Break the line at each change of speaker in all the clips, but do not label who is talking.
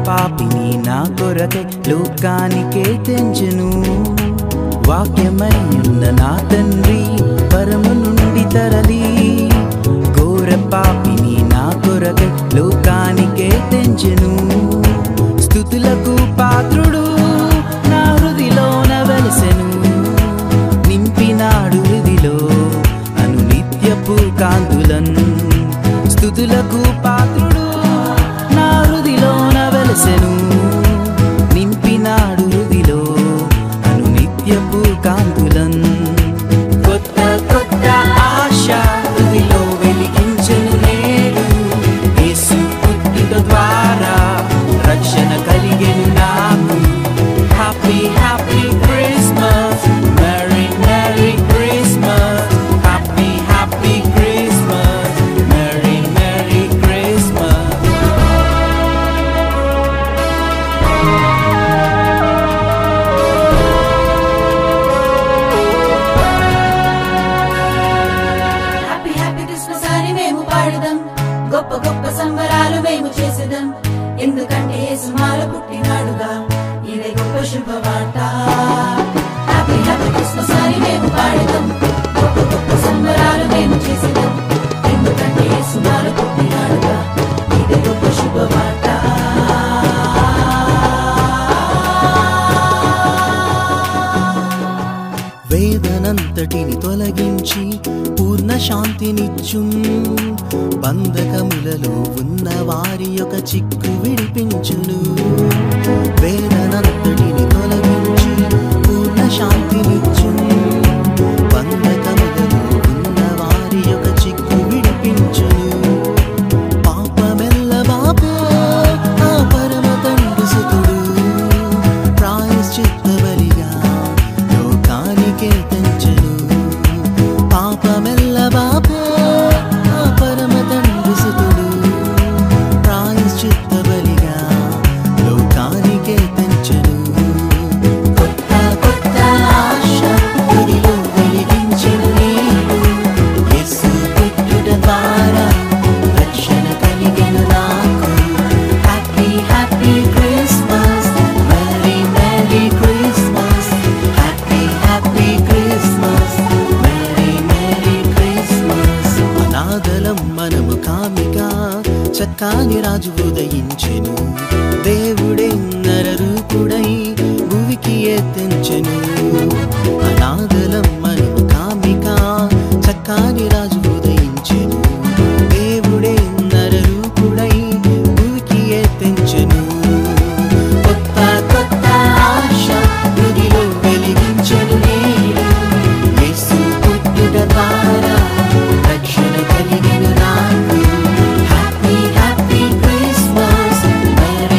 పాపిని నా కొరకే లోకానికే తెంచెను వాక్యమై ఉన్న నా తండ్రి పరము నుండి తరలి ఘోర పాపిని నా కొరకే లోకానికే తెంచెను స్థుతులకు పాత్రుడు నా హృదిలోన వెలసెను నింపినాడు హృదిలో అను నిత్యపు కాంతులన్ స్థుతులకు పాత్రుడు నా హృదిలోన వెలసెను నింపినాడు హృదిలో అను నిత్యపు కాంతులన్ కొత్త కొత్త ఆశ హృదిలో వెలిగించెను నేడు యేసు పుట్టుక ద్వారా రక్షణ కలిగెను నాకు happy happy Christmas merry merry Christmas happy happy Christmas merry merry Christmas
happy happy Christmas అని మేము పాడుదాం గొప్ప గొప్ప సంబరాలు మేము చేసేదాం ఎందుకంటే యేసు మాల పుట్టినాడుగా ఇదే గొప్ప శుభవార్త హ్యాపీ హ్యాపీ క్రిస్మస్ అని మేము పాడుదాం గొప్ప గొప్ప సంబరాలు మేము చేసేదాం ఎందుకంటే యేసు మాల పుట్టినాడుగా ఇదే గొప్ప శుభవార్త
వేదనంతటిని తొలగించి పూర్ణ శాంతినిచ్చు బంధకములలో ఉన్న వారి యొక్క చిక్కు విడిపించును వేదనంతటిని తొలగించి పూర్ణ శాంతినిచ్చు బంధకములలో ఉన్న వారి యొక్క చిక్కు విడిపించును పాపమెల్ల బాపే ఆ పరమ తండ్రి సుతుడు ప్రాయశ్చిత్త బలిగా లోకానికే తెంచెను పాపమెల్ల బాపే ఆ పరమ తండ్రి సుతుడు ప్రాయశ్చిత్త బలిగా లోకానికే తెంచెను కొత్త కొత్త ఆశ హృదిలో వెలిగించెను నీవు యేసు పుట్టుట ద్వారా రక్షణ కలిగెను నాకు happy happy Christmas merry merry Christmas happy happy Christmas merry merry Christmas అనాథలం మనము కామిగా చక్కాని రాజు ఉదయించెను దేవుడే నరరూపుడై భూమికి ఎత్తించెను అనాథలం మనము కామిగా చక్కాని రాజు ఉదయించెను దేవుడే నరరూపుడై భూమికి ఎత్తించెను కొత్త కొత్త ఆశ హృదిలో వెలిగించెను నేడు యేసు పుట్టుట ద్వారా రక్షణ కలిగెను నాకు హ్యాపీ హ్యాపీ క్రిస్మస్ మెరీ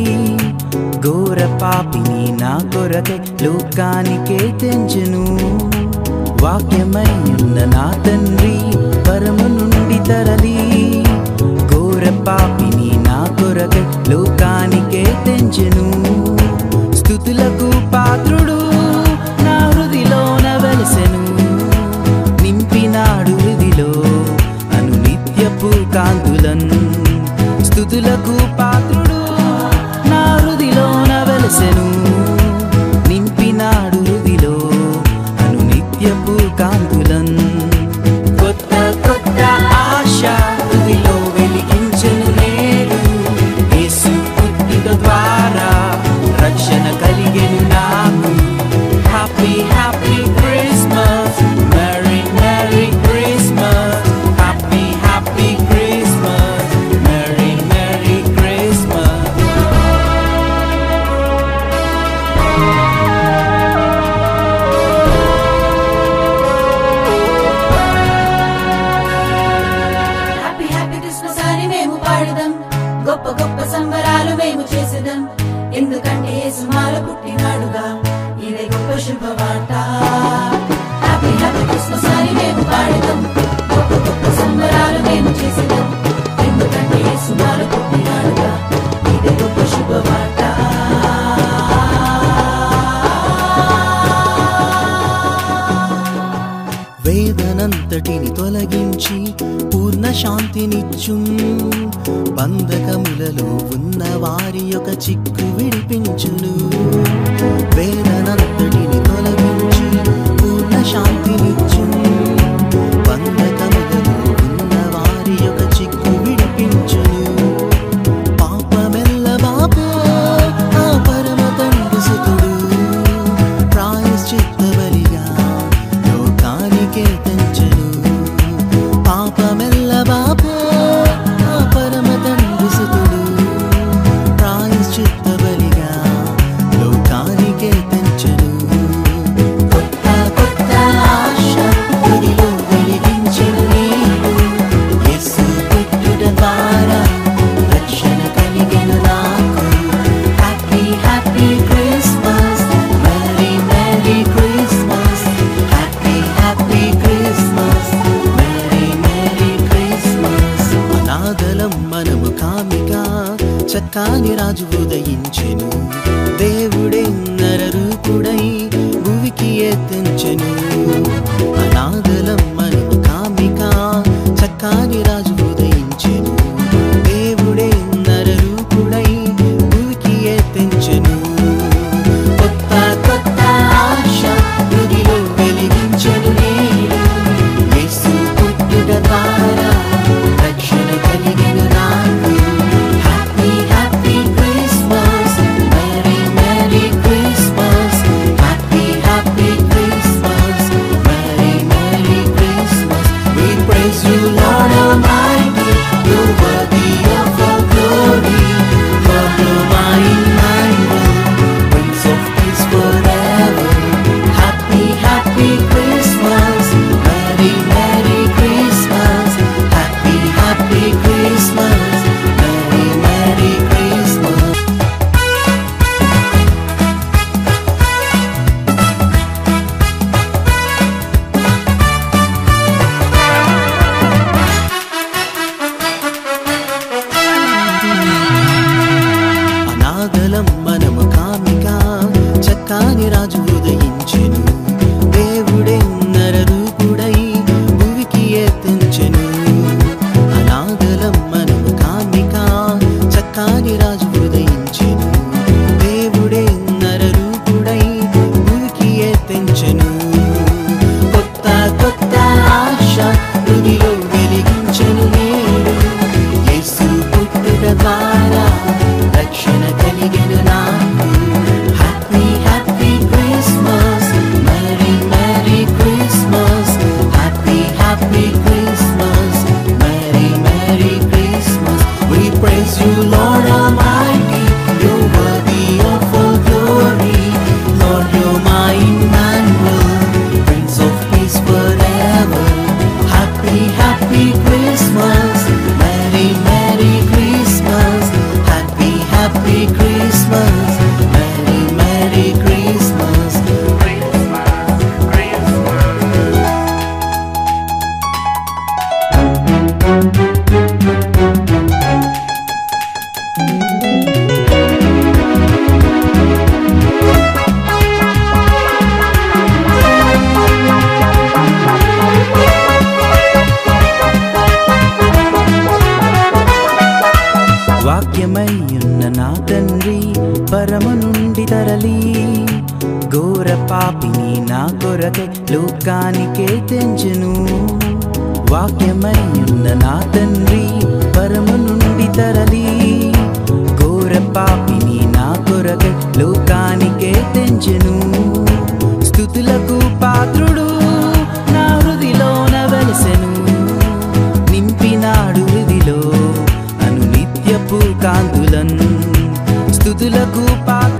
ఘోర పాపిని నా కొరకై లోకానికే తెంచెను వాక్యమై ఉన్న నా తండ్రి పరము నుండి తరలి ఘోర పాపిని నా కొరకై లోకానికే తెంచెను స్థుతులకు పాత్రుడు నా హృదిలోన వెలసెను నింపినాడు హృదిలో అను నిత్యపు కాంతులన్ స్థుతులకు పాత్రుడు నా హృదిలోన వెలసెను నింపినాడు హృదిలో అను నిత్యపు కాంతులన్ కొత్త కొత్త ఆశ హృదిలో వెలిగించెను నేడు యేసు పుట్టిక ద్వారా రక్షణ కలిగెను నాకు happy happy Christmas merry merry Christmas happy happy Christmas merry merry Christmas
happy happy Christmas అని మేము పాడుదాం గొప్ప గొప్ప సంబరాలు మేము చేసేదాం ఎందుకంటే సుమాల పుట్టినాడుగా ఇదే గొప్ప శుభవార్త హ్యాపీ హ్యాపీ క్రిస్మస్ అని మేము పాడుదాం గొప్ప గొప్ప సంబరాలు మేము చేసేదాం ఎందుకంటే సుమాల పుట్టినాడుగా ఇదే గొప్ప శుభవార్త
వేదనంతటిని తొలగించి పూర్ణ శాంతినిచ్చు బంధకములలో ఉన్న వారి యొక్క చిక్కు విడిపించును వేదనంతటిని తొలగించి పూర్ణ శాంతినిచ్చు బంధకములలో ఉన్న వారి యొక్క చిక్కు విడిపించును పాపమెల్ల బాపే ఆ పరమ తండ్రి సుతుడు ప్రాయశ్చిత్త బలిగా లోకానికే తెంచెను పాపమెల్ల బాపే ఆ పరమ తండ్రి సుతుడు ప్రాయశ్చిత్త బలిగా లోకానికే తెంచెను కొత్త కొత్త ఆశ హృదిలో వెలిగించెను నీవు యేసు పుట్టుట ద్వారా రక్షణ కలిగెను నాకు happy happy Christmas merry merry Christmas happy happy Christmas merry merry Christmas అనాథలం మనము కామిక చక్కాని రాజు ఉదయించెను దేవుడే నరరూపుడై భూమికి ఎత్తించెను అనాథలం మనము కామిక చక్కాని రాజు ఉదయించెను దేవుడే నరరూపుడై భూమికి ఎత్తించెను కొత్త కొత్త ఆశ హృదిలో వెలిగించెను నేడు యేసు పుట్టుట ద్వారా రక్షణ కలిగెను నాకు happy happy Christmas merry merry Christmas happy happy Christmas merry merry Christmas we praise you lord almighty you're worthy of our glory lord you're my Emmanuel Prince of Peace forever. Happy, happy Christmas. Merry, Merry Christmas. Happy, happy Christmas. Merry, Merry Christmas. అనాథలం మనము కామిక చక్కాని రాజు ఉదయించెను దేవుడే నరరూపుడై భూమికి ఎత్తించెను అనాథలం మనము కామిక చక్కాని రాజు ఉదయించెను దేవుడే నరరూపుడై భూమికి ఎత్తించెను కొత్త కొత్త ఆశ హృదిలో వెలిగించెను నేడు యేసు పుట్టుట ద్వారా రక్షణ కలిగెను నాకు Christmas, Merry Merry Christmas. వాక్యమై ఉన్న నా తండ్రి పరము నుండి తరలి ఘోర పాపిని నా కొరకై లోకానికే తెంచును వాక్యమై ఉన్న నా తండ్రి పరము నుండి తరలి ఘోర పాపిని నా కొరకై లోకానికే తెంచెను స్థుతులకు పాత్రుడు నా హృదిలోన వెలసెను నింపినాడు హృదిలో అను నిత్యపు కాంతులన్ స్థుతులకు పాత్ర